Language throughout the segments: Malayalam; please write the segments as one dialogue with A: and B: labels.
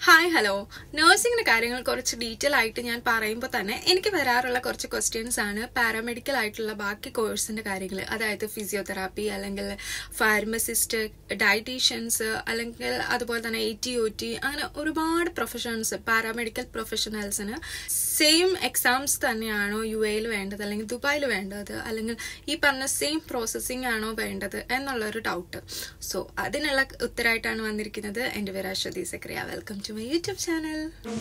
A: ഹായ് ഹലോ നഴ്സിംഗിന്റെ കാര്യങ്ങൾ കുറച്ച് ഡീറ്റെയിൽ ആയിട്ട് ഞാൻ പറയുമ്പോൾ തന്നെ എനിക്ക് വരാറുള്ള കുറച്ച് ക്വസ്റ്റ്യൻസ് ആണ് പാരാമെഡിക്കൽ ആയിട്ടുള്ള ബാക്കി കോഴ്സിന്റെ കാര്യങ്ങൾ അതായത് ഫിസിയോതെറാപ്പി അല്ലെങ്കിൽ ഫാർമസിസ്റ്റ് ഡയറ്റീഷ്യൻസ് അല്ലെങ്കിൽ അതുപോലെ തന്നെ എ ടി ഒ ടി അങ്ങനെ ഒരുപാട് പ്രൊഫഷൻസ് പാരാമെഡിക്കൽ പ്രൊഫഷണൽസിന് സെയിം എക്സാംസ് തന്നെയാണോ യു എയിൽ വേണ്ടത് അല്ലെങ്കിൽ ദുബായിൽ വേണ്ടത് അല്ലെങ്കിൽ ഈ പറഞ്ഞ സെയിം പ്രോസസ്സിംഗ് ആണോ വേണ്ടത് എന്നുള്ളൊരു ഡൗട്ട് സോ അതിനുള്ള ഉത്തരമായിട്ടാണ് വന്നിരിക്കുന്നത് എൻ്റെ പേര് Aswathy Sakriya welcome to my YouTube channel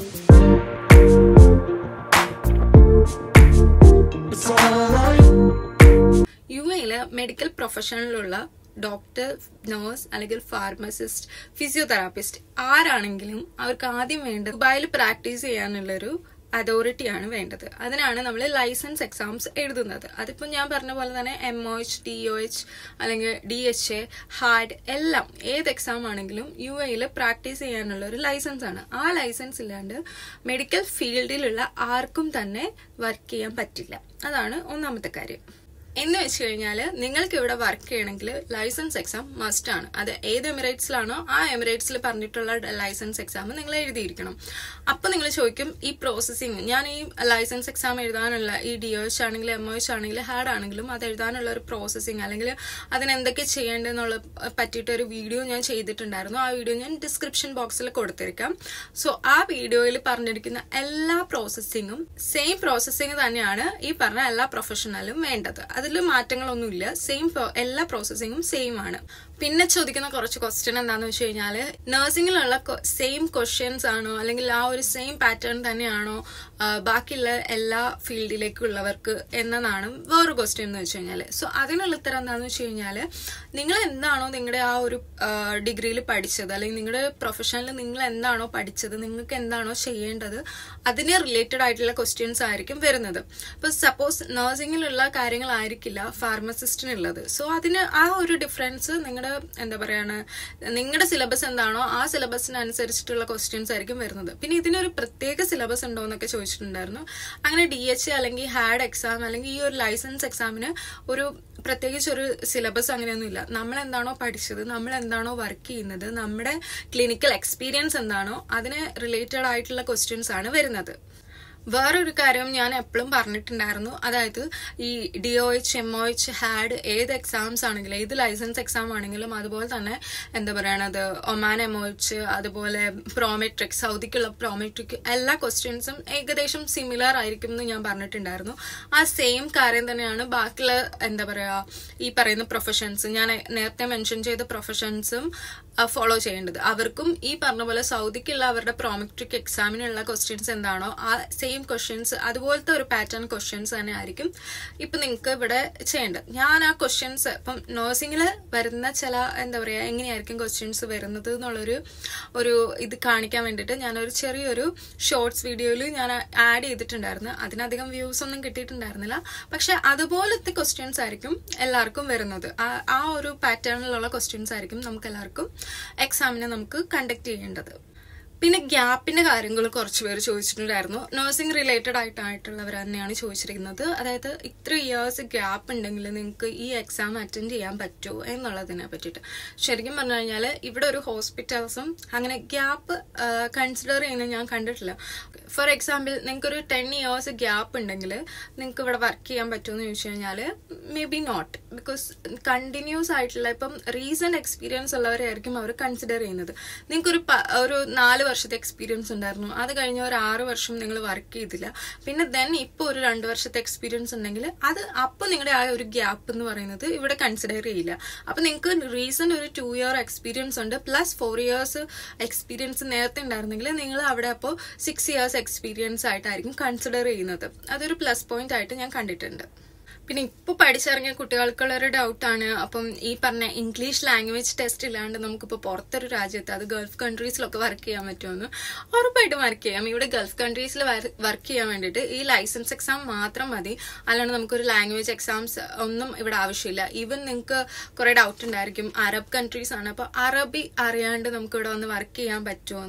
A: U എയില് മെഡിക്കൽ പ്രൊഫഷനിലുള്ള ഡോക്ടർ നേഴ്സ് അല്ലെങ്കിൽ ഫാർമസിസ്റ്റ് ഫിസിയോതെറാപ്പിസ്റ്റ് ആരാണെങ്കിലും അവർക്ക് ആദ്യം വേണ്ടത് ദുബായിൽ പ്രാക്ടീസ് ചെയ്യാനുള്ളൊരു അതോറിറ്റിയാണ് വേണ്ടത് അതിനാണ് നമ്മൾ ലൈസൻസ് എക്സാംസ് എഴുതുന്നത് അതിപ്പോൾ ഞാൻ പറഞ്ഞ പോലെ തന്നെ M O H D O H അല്ലെങ്കിൽ ഡി എച്ച് എ ഹാഡ് എല്ലാം ഏത് എക്സാം ആണെങ്കിലും യു എയിൽ പ്രാക്ടീസ് ചെയ്യാനുള്ള ഒരു ലൈസൻസ് ആണ് ആ ലൈസൻസ് ഇല്ലാണ്ട് മെഡിക്കൽ ഫീൽഡിലുള്ള ആർക്കും തന്നെ വർക്ക് ചെയ്യാൻ പറ്റില്ല അതാണ് ഒന്നാമത്തെ കാര്യം എന്ന് വെച്ച് കഴിഞ്ഞാൽ നിങ്ങൾക്ക് ഇവിടെ വർക്ക് ചെയ്യണമെങ്കിൽ ലൈസൻസ് എക്സാം മസ്റ്റ് ആണ് അത് ഏത് എമിറേറ്റ്സിലാണോ ആ എമിറേറ്റ്സിൽ പറഞ്ഞിട്ടുള്ള ലൈസൻസ് എക്സാം നിങ്ങൾ എഴുതിയിരിക്കണം അപ്പൊ നിങ്ങൾ ചോദിക്കും ഈ പ്രോസസ്സിങ് ഞാൻ ഈ ലൈസൻസ് എക്സാം എഴുതാനുള്ള ഈ ഡി ഒ എച്ച് ആണെങ്കിലും എം ഒ എച്ച് ആണെങ്കിലും ഹാഡ് ആണെങ്കിലും അത് എഴുതാനുള്ള ഒരു പ്രോസസ്സിങ് അല്ലെങ്കിൽ അതിന് എന്തൊക്കെ ചെയ്യേണ്ടതെന്നുള്ള പറ്റിയിട്ട് ഒരു വീഡിയോ ഞാൻ ചെയ്തിട്ടുണ്ടായിരുന്നു ആ വീഡിയോ ഞാൻ ഡിസ്ക്രിപ്ഷൻ ബോക്സിൽ കൊടുത്തിരിക്കാം സോ ആ വീഡിയോയിൽ പറഞ്ഞിരിക്കുന്ന എല്ലാ പ്രോസസ്സിങ്ങും സെയിം പ്രോസസ്സിങ് തന്നെയാണ് ഈ പറഞ്ഞ എല്ലാ പ്രൊഫഷണലും വേണ്ടത് അതിൽ മാറ്റങ്ങളൊന്നുമില്ല സെയിം എല്ലാ പ്രോസസ്സിങ്ങും സെയിം ആണ് പിന്നെ ചോദിക്കുന്ന കുറച്ച് ക്വസ്റ്റ്യൻ എന്താണെന്ന് വെച്ച് കഴിഞ്ഞാൽ നഴ്സിംഗിലുള്ള സെയിം ക്വസ്റ്റ്യൻസ് ആണോ അല്ലെങ്കിൽ ആ ഒരു സെയിം പാറ്റേൺ തന്നെയാണോ ബാക്കിയുള്ള എല്ലാ ഫീൽഡിലേക്കുള്ളവർക്ക് എന്നതാണ് വേറൊരു ക്വസ്റ്റ്യൻ എന്ന് വെച്ച് കഴിഞ്ഞാൽ സോ അതിനുള്ള ഉത്തരം എന്താണെന്ന് വെച്ച് കഴിഞ്ഞാൽ നിങ്ങൾ എന്താണോ നിങ്ങളുടെ ആ ഒരു ഡിഗ്രിയിൽ പഠിച്ചത് അല്ലെങ്കിൽ നിങ്ങളുടെ പ്രൊഫഷനിൽ നിങ്ങൾ എന്താണോ പഠിച്ചത് നിങ്ങൾക്ക് എന്താണോ ചെയ്യേണ്ടത് അതിന് റിലേറ്റഡ് ആയിട്ടുള്ള ക്വസ്റ്റ്യൻസ് ആയിരിക്കും വരുന്നത് ഇപ്പൊ സപ്പോസ് നഴ്സിംഗിലുള്ള കാര്യങ്ങളായിരിക്കില്ല ഫാർമസിസ്റ്റിനുള്ളത് സോ അതിന് ആ ഒരു ഡിഫറൻസ് നിങ്ങളുടെ എന്താ പറയാണ് നിങ്ങളുടെ സിലബസ് എന്താണോ ആ സിലബസിനനുസരിച്ചിട്ടുള്ള ക്വസ്റ്റ്യൻസ് ആയിരിക്കും വരുന്നത് പിന്നെ ഇതിനൊരു പ്രത്യേക സിലബസ് ഉണ്ടോ എന്നൊക്കെ ചോദിച്ചിട്ടുണ്ടായിരുന്നു അങ്ങനെ ഡി എച്ച് അല്ലെങ്കിൽ ഹാഡ് എക്സാം അല്ലെങ്കിൽ ഈ ഒരു ലൈസൻസ് എക്സാമിന് ഒരു പ്രത്യേകിച്ച് ഒരു സിലബസ് അങ്ങനെയൊന്നുമില്ല നമ്മൾ എന്താണോ പഠിച്ചത് നമ്മൾ എന്താണോ വർക്ക് ചെയ്യുന്നത് നമ്മുടെ ക്ലിനിക്കൽ എക്സ്പീരിയൻസ് എന്താണോ അതിന് റിലേറ്റഡ് ആയിട്ടുള്ള ക്വസ്റ്റ്യൻസ് ആണ് വരുന്നത് വേറൊരു കാര്യം ഞാൻ എപ്പോഴും പറഞ്ഞിട്ടുണ്ടായിരുന്നു അതായത് ഈ D O H M O H HAAD ഏത് എക്സാംസ് ആണെങ്കിലും ഏത് ലൈസൻസ് എക്സാം ആണെങ്കിലും അതുപോലെ തന്നെ എന്താ പറയണത് ഒമാൻ എം ഒ എച്ച് അതുപോലെ പ്രോമെട്രിക് സൗദിക്കുള്ള പ്രോമെട്രിക് എല്ലാ ക്വസ്റ്റ്യൻസും ഏകദേശം സിമിലർ ആയിരിക്കും എന്ന് ഞാൻ പറഞ്ഞിട്ടുണ്ടായിരുന്നു ആ സെയിം കാര്യം തന്നെയാണ് ബാക്കിയുള്ള എന്താ പറയാ ഈ പറയുന്ന പ്രൊഫഷൻസ് ഞാൻ നേരത്തെ മെൻഷൻ ചെയ്ത പ്രൊഫഷൻസും ഫോളോ ചെയ്യേണ്ടത് അവർക്കും ഈ പറഞ്ഞ പോലെ സൗദിക്കുള്ള അവരുടെ പ്രോമെട്രിക് എക്സാമിനുള്ള ക്വസ്റ്റ്യൻസ് എന്താണോ ആ സെയിം ക്വസ്റ്റ്യൻസ് അതുപോലത്തെ ഒരു പാറ്റേൺ ക്വസ്റ്റ്യൻസ് തന്നെ ആയിരിക്കും ഇപ്പൊ നിങ്ങൾക്ക് ഇവിടെ ചെയ്യേണ്ടത് ഞാൻ ആ ക്വസ്റ്റ്യൻസ് ഇപ്പം നഴ്സിംഗിൽ വരുന്ന ചില എന്താ പറയാ എങ്ങനെയായിരിക്കും ക്വസ്റ്റ്യൻസ് വരുന്നത് എന്നുള്ളൊരു ഒരു ഇത് കാണിക്കാൻ വേണ്ടിയിട്ട് ഞാനൊരു ചെറിയൊരു ഷോർട്സ് വീഡിയോയിൽ ഞാൻ ആഡ് ചെയ്തിട്ടുണ്ടായിരുന്നു അതിനധികം വ്യൂസ് ഒന്നും കിട്ടിയിട്ടുണ്ടായിരുന്നില്ല പക്ഷെ അതുപോലത്തെ ക്വസ്റ്റ്യൻസ് ആയിരിക്കും എല്ലാവർക്കും വരുന്നത് ആ ഒരു പാറ്റേണിലുള്ള ക്വസ്റ്റ്യൻസ് ആയിരിക്കും നമുക്ക് എല്ലാവർക്കും എക്സാമിനെ നമുക്ക് കണ്ടക്ട് ചെയ്യേണ്ടത് പിന്നെ ഗ്യാപ്പിന്റെ കാര്യങ്ങൾ കുറച്ച് പേര് ചോദിച്ചിട്ടുണ്ടായിരുന്നു നഴ്സിംഗ് റിലേറ്റഡ് ആയിട്ടായിട്ടുള്ളവർ തന്നെയാണ് ചോദിച്ചിരിക്കുന്നത് അതായത് ഇത്ര ഇയേഴ്സ് ഗ്യാപ്പ് ഉണ്ടെങ്കിൽ നിങ്ങൾക്ക് ഈ എക്സാം അറ്റൻഡ് ചെയ്യാൻ പറ്റുമോ എന്നുള്ളതിനെ പറ്റിയിട്ട് ശരിക്കും പറഞ്ഞു കഴിഞ്ഞാൽ ഇവിടെ ഒരു ഹോസ്പിറ്റൽസും അങ്ങനെ ഗ്യാപ്പ് കൺസിഡർ ചെയ്യുന്നത് ഞാൻ കണ്ടിട്ടില്ല ഫോർ എക്സാമ്പിൾ നിങ്ങൾക്കൊരു ടെൻ ഇയേഴ്സ് ഗ്യാപ്പ് ഉണ്ടെങ്കിൽ നിങ്ങൾക്ക് ഇവിടെ വർക്ക് ചെയ്യാൻ പറ്റുമെന്ന് ചോദിച്ചു കഴിഞ്ഞാൽ maybe not because continuous ആയിട്ടുള്ള ഇപ്പം റീസെന്റ് എക്സ്പീരിയൻസ് ഉള്ളവരായിരിക്കും അവർ കൺസിഡർ ചെയ്യുന്നത് നിങ്ങൾക്കൊരു ഒരു നാല് വർഷത്തെ എക്സ്പീരിയൻസ് ഉണ്ടായിരുന്നു അത് കഴിഞ്ഞ ഒരു ആറ് വർഷം നിങ്ങൾ വർക്ക് ചെയ്തില്ല പിന്നെ ദെൻ ഇപ്പോൾ ഒരു രണ്ട് വർഷത്തെ എക്സ്പീരിയൻസ് ഉണ്ടെങ്കിൽ അത് അപ്പോൾ നിങ്ങളുടെ ആ ഒരു ഗ്യാപ്പ് എന്ന് പറയുന്നത് ഇവിടെ കൺസിഡർ ചെയ്യില്ല അപ്പൊ നിങ്ങൾക്ക് റീസൺ ഒരു ടു ഇയർ എക്സ്പീരിയൻസ് ഉണ്ട് പ്ലസ് ഫോർ ഇയേഴ്സ് എക്സ്പീരിയൻസ് നേരത്തെ ഉണ്ടായിരുന്നെങ്കിൽ നിങ്ങൾ അവിടെ അപ്പോൾ സിക്സ് ഇയേഴ്സ് എക്സ്പീരിയൻസ് ആയിട്ടായിരിക്കും കൺസിഡർ ചെയ്യുന്നത് അതൊരു പ്ലസ് പോയിന്റ് ആയിട്ട് ഞാൻ കണ്ടിട്ടുണ്ട് പിന്നെ ഇപ്പൊ പഠിച്ചിറങ്ങിയ കുട്ടികൾക്കുള്ള ഒരു ഡൗട്ടാണ് അപ്പം ഈ പറഞ്ഞ ഇംഗ്ലീഷ് ലാംഗ്വേജ് ടെസ്റ്റ് ഇല്ലാണ്ട് നമുക്കിപ്പോൾ പുറത്തൊരു രാജ്യത്ത് അത് ഗൾഫ് കൺട്രീസിലൊക്കെ വർക്ക് ചെയ്യാൻ പറ്റുമെന്ന് ഉറപ്പായിട്ടും വർക്ക് ചെയ്യാം ഇവിടെ ഗൾഫ് കൺട്രീസിൽ വർക്ക് ചെയ്യാൻ വേണ്ടിയിട്ട് ഈ ലൈസൻസ് എക്സാം മാത്രം മതി അല്ലാണ്ട് നമുക്കൊരു ലാംഗ്വേജ് എക്സാംസ് ഒന്നും ഇവിടെ ആവശ്യമില്ല ഈവൻ നിങ്ങൾക്ക് കുറെ ഡൗട്ട് ഉണ്ടായിരിക്കും അറബ് കൺട്രീസ് ആണ് അപ്പോൾ അറബി അറിയാണ്ട് നമുക്ക് ഇവിടെ വന്ന് വർക്ക് ചെയ്യാൻ പറ്റുമോ എന്ന്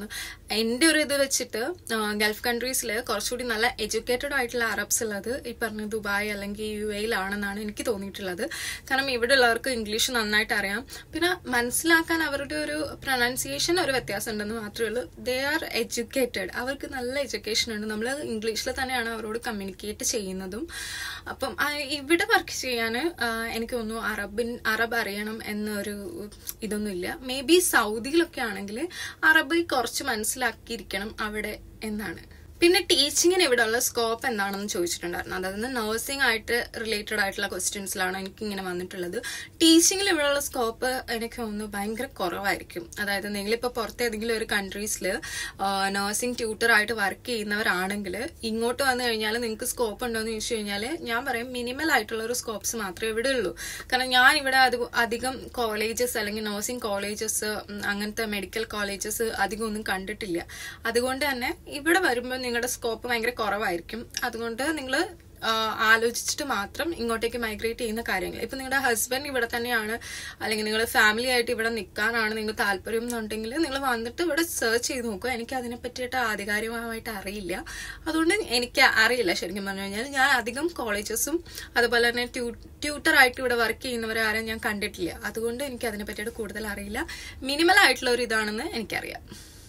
A: എൻ്റെ ഒരു ഇത് വെച്ചിട്ട് ആ, ഗൾഫ് കൺട്രീസിൽ കുറച്ചുകൂടി നല്ല എഡ്യൂക്കേറ്റഡ് ആയിട്ടുള്ള അറബ്സ് ഉള്ളത് ഈ പറഞ്ഞ ദുബായ് അല്ലെങ്കിൽ യു എയിലാണെന്നാണ് എനിക്ക് തോന്നിയിട്ടുള്ളത് കാരണം ഇവിടെ ഉള്ളവർക്ക് ഇംഗ്ലീഷ് നന്നായിട്ട് അറിയാം പിന്നെ മനസ്സിലാക്കാൻ അവരുടെ ഒരു പ്രൊനൗൺസിയേഷൻ ഒരു വ്യത്യാസം ഉണ്ടെന്ന് മാത്രമേ ഉള്ളൂ ദേ ആർ എഡ്യൂക്കേറ്റഡ് അവർക്ക് നല്ല എഡ്യൂക്കേഷൻ ഉണ്ട് നമ്മൾ ഇംഗ്ലീഷിൽ തന്നെയാണ് അവരോട് കമ്മ്യൂണിക്കേറ്റ് ചെയ്യുന്നതും അപ്പം ആ, ഇവിടെ വർക്ക് ചെയ്യാൻ എനിക്ക് തോന്നുന്നു അറബിൻ അറബ് അറിയണം എന്നൊരു ഇതൊന്നുമില്ല മേ ബി സൗദിയിലൊക്കെ ആണെങ്കിൽ അറബ് കുറച്ച് മനസ്സിലാക്കിയിരിക്കണം അവിടെ എന്നാണ് പിന്നെ ടീച്ചിങ്ങിന് ഇവിടെയുള്ള സ്കോപ്പ് എന്താണെന്ന് ചോദിച്ചിട്ടുണ്ടായിരുന്നു അതായത് നഴ്സിംഗ് ആയിട്ട് റിലേറ്റഡ് ആയിട്ടുള്ള ക്വസ്റ്റ്യൻസിലാണ് എനിക്ക് ഇങ്ങനെ വന്നിട്ടുള്ളത് ടീച്ചിങ്ങിൽ ഇവിടെയുള്ള സ്കോപ്പ് എനിക്ക് തോന്നുന്നു ഭയങ്കര കുറവായിരിക്കും അതായത് നിങ്ങളിപ്പോൾ പുറത്ത് ഏതെങ്കിലും ഒരു കൺട്രീസിൽ നഴ്സിംഗ് ട്യൂട്ടർ ആയിട്ട് വർക്ക് ചെയ്യുന്നവരാണെങ്കിൽ ഇങ്ങോട്ട് വന്നു കഴിഞ്ഞാൽ നിങ്ങൾക്ക് സ്കോപ്പ് ഉണ്ടോ എന്ന് ചോദിച്ചു കഴിഞ്ഞാൽ ഞാൻ പറയും മിനിമൽ ആയിട്ടുള്ള ഒരു സ്കോപ്സ് മാത്രമേ ഇവിടെ ഉള്ളൂ കാരണം ഞാൻ ഇവിടെ അത് അധികം കോളേജസ് അല്ലെങ്കിൽ നഴ്സിംഗ് കോളേജസ് അങ്ങനത്തെ മെഡിക്കൽ കോളേജസ് അധികം ഒന്നും കണ്ടിട്ടില്ല അതുകൊണ്ട് തന്നെ ഇവിടെ വരുമ്പോൾ നിങ്ങളുടെ സ്കോപ്പ് ഭയങ്കര കുറവായിരിക്കും അതുകൊണ്ട് നിങ്ങൾ ആലോചിച്ചിട്ട് മാത്രം ഇങ്ങോട്ടേക്ക് മൈഗ്രേറ്റ് ചെയ്യുന്ന കാര്യങ്ങൾ ഇപ്പൊ നിങ്ങളുടെ ഹസ്ബൻഡ് ഇവിടെ തന്നെയാണ് അല്ലെങ്കിൽ നിങ്ങൾ ഫാമിലി ആയിട്ട് ഇവിടെ നിൽക്കാനാണ് നിങ്ങൾ താല്പര്യം എന്നുണ്ടെങ്കിൽ നിങ്ങൾ വന്നിട്ട് ഇവിടെ സെർച്ച് ചെയ്ത് നോക്കുക എനിക്ക് അതിനെ പറ്റിയിട്ട് ആധികാരികമായിട്ട് അറിയില്ല അതുകൊണ്ട് എനിക്ക് അറിയില്ല ശരിക്കും പറഞ്ഞു കഴിഞ്ഞാൽ ഞാൻ അധികം കോളേജസും അതുപോലെ തന്നെ ട്യൂട്ടർ ആയിട്ട് ഇവിടെ വർക്ക് ചെയ്യുന്നവരെ ആരും ഞാൻ കണ്ടിട്ടില്ല അതുകൊണ്ട് എനിക്ക് അതിനെ പറ്റിയിട്ട് കൂടുതൽ അറിയില്ല മിനിമൽ ആയിട്ടുള്ള ഒരു ഇതാണെന്ന് എനിക്കറിയാം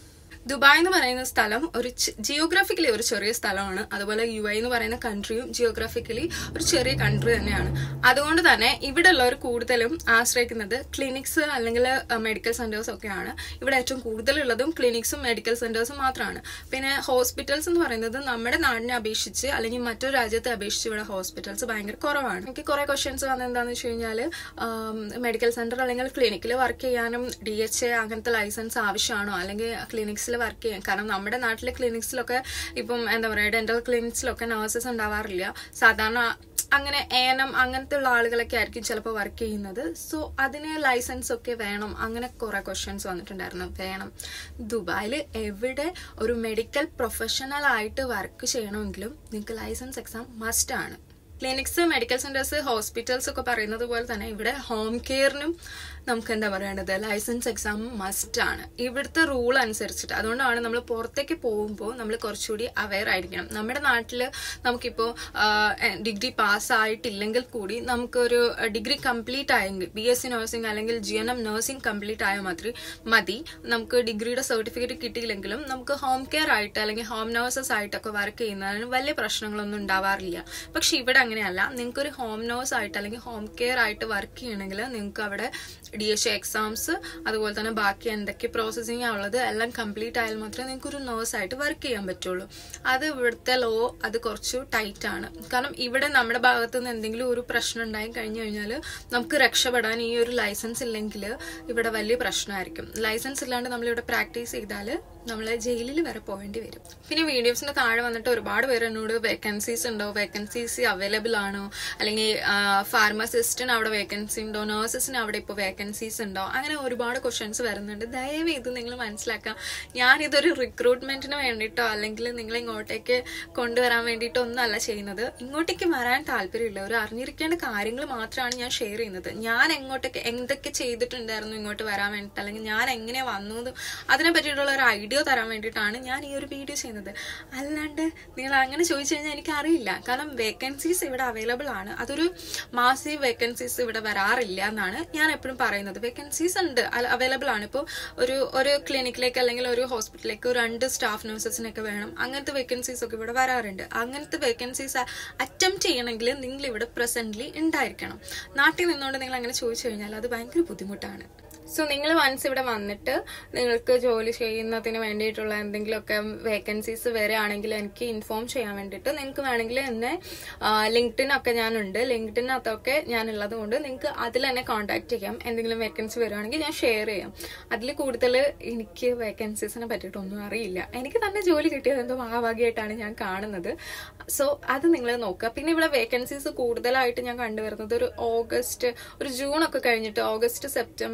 A: ദുബായ് എന്ന് പറയുന്ന സ്ഥലം ഒരു ജിയോഗ്രാഫിക്കലി ഒരു ചെറിയ സ്ഥലമാണ് അതുപോലെ യു ഐ എന്ന് പറയുന്ന കൺട്രിയും ജിയോഗ്രാഫിക്കലി ഒരു ചെറിയ കൺട്രി തന്നെയാണ് അതുകൊണ്ട് തന്നെ ഇവിടെ ഉള്ളവർ കൂടുതലും ആശ്രയിക്കുന്നത് ക്ലിനിക്സ് അല്ലെങ്കിൽ മെഡിക്കൽ സെന്റേഴ്സ് ഒക്കെയാണ് ഇവിടെ ഏറ്റവും കൂടുതലുള്ളതും ക്ലിനിക്സും മെഡിക്കൽ സെന്റേഴ്സും മാത്രമാണ് പിന്നെ ഹോസ്പിറ്റൽസ് എന്ന് പറയുന്നത് നമ്മുടെ നാടിനെ അപേക്ഷിച്ച് അല്ലെങ്കിൽ മറ്റൊരു രാജ്യത്തെ അപേക്ഷിച്ച് ഇവിടെ ഹോസ്പിറ്റൽസ് ഭയങ്കര കുറവാണ് എനിക്ക് കുറെ ക്വസ്റ്റ്യൻസ് വന്നത് എന്താണെന്ന് വെച്ച് കഴിഞ്ഞാൽ മെഡിക്കൽ സെന്റർ അല്ലെങ്കിൽ ക്ലിനിക്കിൽ വർക്ക് ചെയ്യാനും ഡി എച്ച് എ അങ്ങനത്തെ ലൈസൻസ് ആവശ്യമാണോ അല്ലെങ്കിൽ ക്ലിനിക്സിൽ വർക്ക് ചെയ്യാൻ കാരണം നമ്മുടെ നാട്ടിലെ ക്ലിനിക്സിലൊക്കെ ഇപ്പം എന്താ പറയുക ഡെന്റൽ ക്ലിനിക്സിലൊക്കെ നഴ്സസ് ഉണ്ടാവാറില്ല സാധാരണ അങ്ങനെ ഏനം അങ്ങനത്തെ ഉള്ള ആളുകളൊക്കെ ആയിരിക്കും ചിലപ്പോൾ വർക്ക് ചെയ്യുന്നത് സോ അതിന് ലൈസൻസ് ഒക്കെ വേണം അങ്ങനെ കുറെ ക്വസ്റ്റ്യൻസ് വന്നിട്ടുണ്ടായിരുന്നു വേണം ദുബായിൽ എവിടെ ഒരു മെഡിക്കൽ പ്രൊഫഷണൽ ആയിട്ട് വർക്ക് ചെയ്യണമെങ്കിലും നിങ്ങൾക്ക് ലൈസൻസ് എക്സാം മസ്റ്റ് ആണ് ക്ലിനിക്സ് മെഡിക്കൽ സെന്റേഴ്സ് ഹോസ്പിറ്റൽസ് ഒക്കെ പറയുന്നത് പോലെ തന്നെ ഇവിടെ ഹോം കെയറിനും നമുക്ക് എന്താ പറയേണ്ടത് ലൈസൻസ് എക്സാം മസ്റ്റ് ആണ് ഇവിടുത്തെ റൂൾ അനുസരിച്ചിട്ട് അതുകൊണ്ടാണ് നമ്മൾ പുറത്തേക്ക് പോകുമ്പോൾ നമ്മൾ കുറച്ചുകൂടി അവെയർ ആയിരിക്കണം നമ്മുടെ നാട്ടിൽ നമുക്കിപ്പോൾ ഡിഗ്രി പാസ് ആയിട്ടില്ലെങ്കിൽ കൂടി നമുക്കൊരു ഡിഗ്രി കംപ്ലീറ്റ് ആയെങ്കിൽ ബി എസ് സി നഴ്സിംഗ് അല്ലെങ്കിൽ G N M nursing complete ആയാൽ മാത്രം മതി നമുക്ക് ഡിഗ്രിയുടെ സർട്ടിഫിക്കറ്റ് കിട്ടിയില്ലെങ്കിലും നമുക്ക് ഹോം കെയർ ആയിട്ട് അല്ലെങ്കിൽ ഹോം നഴ്സസ് ആയിട്ടൊക്കെ വർക്ക് ചെയ്യുന്നതിന് വലിയ പ്രശ്നങ്ങളൊന്നും ഉണ്ടാവാറില്ല പക്ഷെ ഇവിടെ അങ്ങനെയല്ല നിങ്ങൾക്ക് ഒരു ഹോം നഴ്സ് ആയിട്ട് അല്ലെങ്കിൽ ഹോം കെയർ ആയിട്ട് വർക്ക് ചെയ്യണമെങ്കിൽ നിങ്ങൾക്ക് അവിടെ ഡി എച്ച് എക്സാംസ് അതുപോലെ തന്നെ ബാക്കി എന്തൊക്കെ പ്രോസസ്സിംഗ് ഉള്ളത് എല്ലാം കംപ്ലീറ്റ് ആയാൽ മാത്രമേ നിങ്ങൾക്ക് ഒരു നേഴ്സ് ആയിട്ട് വർക്ക് ചെയ്യാൻ പറ്റുള്ളൂ അത് ഇവിടുത്തെ ലോ അത് കുറച്ച് ടൈറ്റ് ആണ് കാരണം ഇവിടെ നമ്മുടെ ഭാഗത്ത് നിന്ന് എന്തെങ്കിലും ഒരു പ്രശ്നം ഉണ്ടായി കഴിഞ്ഞു കഴിഞ്ഞാൽ നമുക്ക് രക്ഷപ്പെടാൻ ഈ ഒരു ലൈസൻസ് ഇല്ലെങ്കിൽ ഇവിടെ വലിയ പ്രശ്നമായിരിക്കും ലൈസൻസ് ഇല്ലാണ്ട് നമ്മളിവിടെ പ്രാക്ടീസ് ചെയ്താൽ നമ്മളെ ജയിലിൽ വരെ പോകേണ്ടി വരും പിന്നെ വീഡിയോസിന്റെ താഴെ വന്നിട്ട് ഒരുപാട് പേര് എന്നോട് വേക്കൻസീസ് ഉണ്ടോ വേക്കൻസീസ് അവൈലബിൾ ആണോ അല്ലെങ്കിൽ ഫാർമസിസ്റ്റിന് അവിടെ വേക്കൻസി ഉണ്ടോ നഴ്സസിന് അവിടെ ഇപ്പോൾ വേക്കൻസീസ് ഉണ്ടോ അങ്ങനെ ഒരുപാട് ക്വസ്റ്റ്യൻസ് വരുന്നുണ്ട് ദയവ് ഇത് നിങ്ങൾ മനസ്സിലാക്കാം ഞാനിതൊരു റിക്രൂട്ട്മെന്റിന് വേണ്ടിയിട്ടോ അല്ലെങ്കിൽ നിങ്ങളെ ഇങ്ങോട്ടേക്ക് കൊണ്ടുവരാൻ വേണ്ടിയിട്ടോ ഒന്നല്ല ചെയ്യുന്നത് ഇങ്ങോട്ടേക്ക് വരാൻ താല്പര്യമില്ല ഒരു അറിഞ്ഞിരിക്കേണ്ട കാര്യങ്ങൾ മാത്രമാണ് ഞാൻ ഷെയർ ചെയ്യുന്നത് ഞാൻ എങ്ങോട്ടേക്ക് എന്തൊക്കെ ചെയ്തിട്ടുണ്ടായിരുന്നു ഇങ്ങോട്ട് വരാൻ വേണ്ടിയിട്ട് അല്ലെങ്കിൽ ഞാൻ എങ്ങനെ വന്നു അതിനെ പറ്റിയിട്ടുള്ള ഒരു ഐഡിയ തരാൻ വേണ്ടിയിട്ടാണ് ഞാൻ ഈ ഒരു വീഡിയോ ചെയ്യുന്നത് അല്ലാണ്ട് നിങ്ങൾ അങ്ങനെ ചോദിച്ചു കഴിഞ്ഞാൽ എനിക്ക് അറിയില്ല കാരണം വേക്കൻസീസ് ഇവിടെ അവൈലബിൾ ആണ് അതൊരു മാസീവ് വേക്കൻസീസ് ഇവിടെ വരാറില്ല എന്നാണ് ഞാൻ എപ്പോഴും പറയുന്നത് വേക്കൻസീസ് ഉണ്ട് അവൈലബിൾ ആണ് ഇപ്പോൾ ഒരു ഒരു ക്ലിനിക്കിലേക്ക് അല്ലെങ്കിൽ ഒരു ഹോസ്പിറ്റലിലേക്ക് ഒരു രണ്ട് സ്റ്റാഫ് നഴ്സസിനൊക്കെ വേണം അങ്ങനത്തെ വേക്കൻസീസ് ഒക്കെ ഇവിടെ വരാറുണ്ട് അങ്ങനത്തെ വേക്കൻസീസ് അറ്റംപ്റ്റ് ചെയ്യണമെങ്കിൽ നിങ്ങൾ ഇവിടെ പ്രസന്റ്ലി ഉണ്ടായിരിക്കണം നാട്ടിൽ നിന്നുകൊണ്ട് നിങ്ങൾ അങ്ങനെ ചോദിച്ചു കഴിഞ്ഞാൽ അത് ഭയങ്കര ബുദ്ധിമുട്ടാണ് സോ നിങ്ങൾ വൺസ് ഇവിടെ വന്നിട്ട് നിങ്ങൾക്ക് ജോലി ചെയ്യുന്നതിന് വേണ്ടിയിട്ടുള്ള എന്തെങ്കിലുമൊക്കെ വേക്കൻസീസ് വരികയാണെങ്കിൽ എനിക്ക് ഇൻഫോം ചെയ്യാൻ വേണ്ടിയിട്ട് നിങ്ങൾക്ക് വേണമെങ്കിൽ എന്നെ ലിങ്ക്ഡിൻ ഒക്കെ ഞാനുണ്ട് ലിങ്ക്ഡിനകത്തൊക്കെ ഞാൻ ഉള്ളത് കൊണ്ട് നിങ്ങൾക്ക് അതിൽ എന്നെ കോൺടാക്ട് ചെയ്യാം എന്തെങ്കിലും വേക്കൻസി വരുവാണെങ്കിൽ ഞാൻ ഷെയർ ചെയ്യാം അതിൽ കൂടുതൽ എനിക്ക് വേക്കൻസീസിനെ പറ്റിയിട്ടൊന്നും അറിയില്ല എനിക്ക് തന്നെ ജോലി കിട്ടിയത് എന്തോ മഹാഭാഗ്യമായിട്ടാണ് ഞാൻ കാണുന്നത് സോ അത് നിങ്ങൾ നോക്കുക പിന്നെ ഇവിടെ വേക്കൻസീസ് കൂടുതലായിട്ട് ഞാൻ കണ്ടുവരുന്നത് ഒരു ഓഗസ്റ്റ് ഒരു ജൂൺ ഒക്കെ കഴിഞ്ഞിട്ട് ഓഗസ്റ്റ് സെപ്റ്റംബർ അങ്ങനെ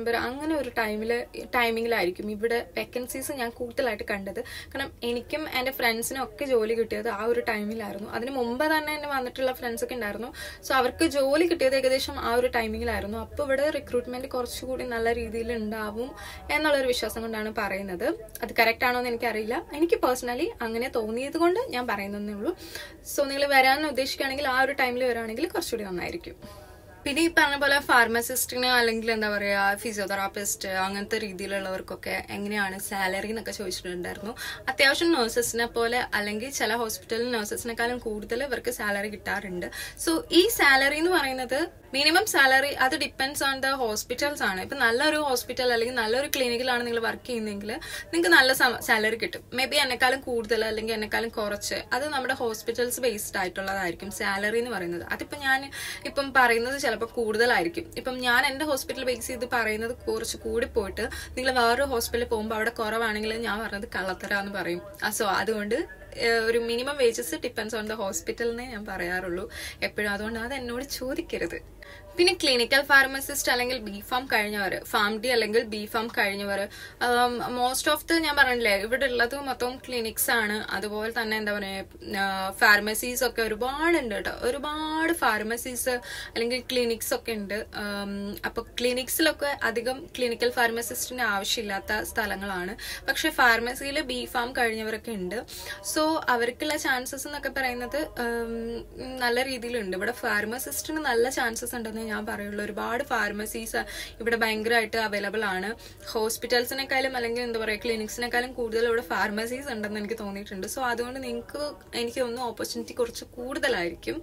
A: അങ്ങനെ ഒരു ടൈമിൽ ടൈമിങ്ങിലായിരിക്കും ഇവിടെ വേക്കൻസീസ് ഞാൻ കൂടുതലായിട്ട് കണ്ടത് കാരണം എനിക്കും എൻ്റെ ഫ്രണ്ട്സിനും ഒക്കെ ജോലി കിട്ടിയത് ആ ഒരു ടൈമിലായിരുന്നു അതിന് മുമ്പ് തന്നെ എന്നെ വന്നിട്ടുള്ള ഫ്രണ്ട്സ് ഒക്കെ ഉണ്ടായിരുന്നു സോ അവർക്ക് ജോലി കിട്ടിയത് ഏകദേശം ആ ഒരു ടൈമിങ്ങിലായിരുന്നു അപ്പോൾ ഇവിടെ റിക്രൂട്ട്മെന്റ് കുറച്ചുകൂടി നല്ല രീതിയിൽ ഉണ്ടാവും എന്നുള്ളൊരു വിശ്വാസം കൊണ്ടാണ് പറയുന്നത് അത് കറക്റ്റ് ആണോ എന്ന് എനിക്കറിയില്ല എനിക്ക് പേഴ്സണലി അങ്ങനെ തോന്നിയത് കൊണ്ട് ഞാൻ പറയുന്നതേ ഉള്ളൂ സോ നിങ്ങൾ വരാൻ ഉദ്ദേശിക്കുകയാണെങ്കിൽ ആ ഒരു ടൈമിൽ വരാണെങ്കിൽ കുറച്ചുകൂടി നന്നായിരിക്കും പിന്നെ ഈ പറഞ്ഞ പോലെ ഫാർമസിസ്റ്റിന് അല്ലെങ്കിൽ എന്താ പറയാ ഫിസിയോതെറാപ്പിസ്റ്റ് അങ്ങനത്തെ രീതിയിലുള്ളവർക്കൊക്കെ എങ്ങനെയാണ് സാലറി എന്നൊക്കെ ചോദിച്ചിട്ടുണ്ടായിരുന്നു അത്യാവശ്യം നഴ്സസിനെ പോലെ അല്ലെങ്കിൽ ചില ഹോസ്പിറ്റലിൽ നഴ്സസിനെക്കാളും കൂടുതൽ ഇവർക്ക് സാലറി കിട്ടാറുണ്ട് സോ ഈ സാലറി എന്ന് പറയുന്നത് മിനിമം സാലറി അത് ഡിപ്പെൻസ് ഓൺ ദ ഹോസ്പിറ്റൽസ് ആണ് ഇപ്പൊ നല്ലൊരു ഹോസ്പിറ്റൽ അല്ലെങ്കിൽ നല്ലൊരു ക്ലിനിക്കിലാണ് നിങ്ങൾ വർക്ക് ചെയ്യുന്നതെങ്കിൽ നിങ്ങൾക്ക് നല്ല സാലറി കിട്ടും മേ ബി എന്നെക്കാളും കൂടുതൽ അല്ലെങ്കിൽ എന്നെക്കാളും കുറച്ച് അത് നമ്മുടെ ഹോസ്പിറ്റൽസ് ബേസ്ഡ് ആയിട്ടുള്ളതായിരിക്കും സാലറി എന്ന് പറയുന്നത് അതിപ്പോ ഞാൻ ഇപ്പം പറയുന്നത് ചിലപ്പോൾ കൂടുതലായിരിക്കും ഇപ്പം ഞാൻ എന്റെ ഹോസ്പിറ്റൽ ബേസ് ചെയ്ത് പറയുന്നത് കുറച്ച് കൂടി പോയിട്ട് നിങ്ങൾ വേറൊരു ഹോസ്പിറ്റലിൽ പോകുമ്പോൾ അവിടെ കുറവാണെങ്കിൽ ഞാൻ പറഞ്ഞത് കള്ളത്തരാന്ന് പറയും സോ അതുകൊണ്ട് ഏഹ് ഒരു minimum wages depends on the ഹോസ്പിറ്റലിനെ ഞാൻ പറയാറുള്ളൂ എപ്പോഴും അതുകൊണ്ട് അത് എന്നോട് ചോദിക്കരുത് പിന്നെ ക്ലിനിക്കൽ ഫാർമസിസ്റ്റ് അല്ലെങ്കിൽ ബി ഫാം കഴിഞ്ഞവർ ഫാം ഡി അല്ലെങ്കിൽ ബി ഫാം കഴിഞ്ഞവർ മോസ്റ്റ് ഓഫ് ദ ഞാൻ പറഞ്ഞില്ലേ ഇവിടെ ഉള്ളത് മൊത്തം ക്ലിനിക്സ് ആണ് അതുപോലെ തന്നെ എന്താ പറയുക ഫാർമസീസ് ഒക്കെ ഒരുപാടുണ്ട് കേട്ടോ ഒരുപാട് ഫാർമസീസ് അല്ലെങ്കിൽ ക്ലിനിക്സ് ഒക്കെ ഉണ്ട് അപ്പൊ ക്ലിനിക്സിലൊക്കെ അധികം ക്ലിനിക്കൽ ഫാർമസിസ്റ്റിന്റെ ആവശ്യമില്ലാത്ത സ്ഥലങ്ങളാണ് പക്ഷെ ഫാർമസിയിൽ ബി ഫാം കഴിഞ്ഞവരൊക്കെ ഉണ്ട് സോ അവർക്കുള്ള ചാൻസസ് എന്നൊക്കെ പറയുന്നത് ഉം, നല്ല രീതിയിലുണ്ട് ഇവിടെ ഫാർമസിസ്റ്റിന് നല്ല ചാൻസസ് ഉണ്ടെന്ന് ഞാൻ പറയുള്ളൂ ഒരുപാട് ഫാർമസീസ് ഇവിടെ ഭയങ്കരമായിട്ട് അവൈലബിൾ ആണ് ഹോസ്പിറ്റൽസിനെക്കാളും അല്ലെങ്കിൽ എന്താ പറയുക ക്ലിനിക്സിനെക്കാളും കൂടുതൽ ഇവിടെ ഫാർമസീസ് ഉണ്ടെന്ന് എനിക്ക് തോന്നിയിട്ടുണ്ട് സോ അതുകൊണ്ട് നിങ്ങൾക്ക് എനിക്ക് തോന്നുന്നു ഓപ്പർച്യൂണിറ്റി കുറച്ച് കൂടുതലായിരിക്കും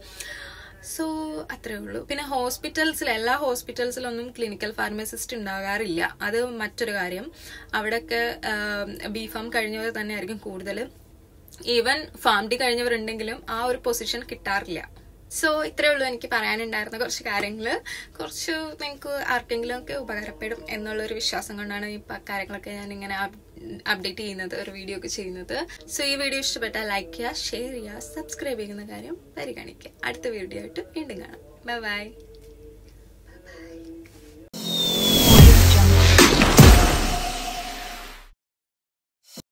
A: സോ അത്രേ ഉള്ളൂ പിന്നെ ഹോസ്പിറ്റൽസിൽ എല്ലാ ഹോസ്പിറ്റൽസിലൊന്നും ക്ലിനിക്കൽ ഫാർമസിസ്റ്റ് ഉണ്ടാകാറില്ല അത് മറ്റൊരു കാര്യം അവിടെയൊക്കെ ബി ഫാം കഴിഞ്ഞവർ തന്നെ ആയിരിക്കും കൂടുതൽ ഈവൻ ഫാം ഡി കഴിഞ്ഞവരുണ്ടെങ്കിലും ആ ഒരു പൊസിഷൻ കിട്ടാറില്ല സോ ഇത്രേ ഉള്ളൂ എനിക്ക് പറയാനുണ്ടായിരുന്ന കുറച്ച് കാര്യങ്ങൾ കുറച്ച് നിങ്ങൾക്ക് ആർക്കെങ്കിലും ഒക്കെ ഉപകാരപ്പെടും എന്നുള്ളൊരു വിശ്വാസം കൊണ്ടാണ് ഈ പ- കാര്യങ്ങളൊക്കെ ഞാൻ ഇങ്ങനെ അപ്ഡേറ്റ് ചെയ്യുന്നത് ഒരു വീഡിയോ ഒക്കെ ചെയ്യുന്നത് സോ ഈ വീഡിയോ ഇഷ്ടപ്പെട്ടാൽ ലൈക്ക് ചെയ്യുക ഷെയർ ചെയ്യുക സബ്സ്ക്രൈബ് ചെയ്യുന്ന കാര്യം പരിഗണിക്കുക അടുത്ത വീഡിയോ ആയിട്ട് വീണ്ടും കാണാം ബൈ ബൈ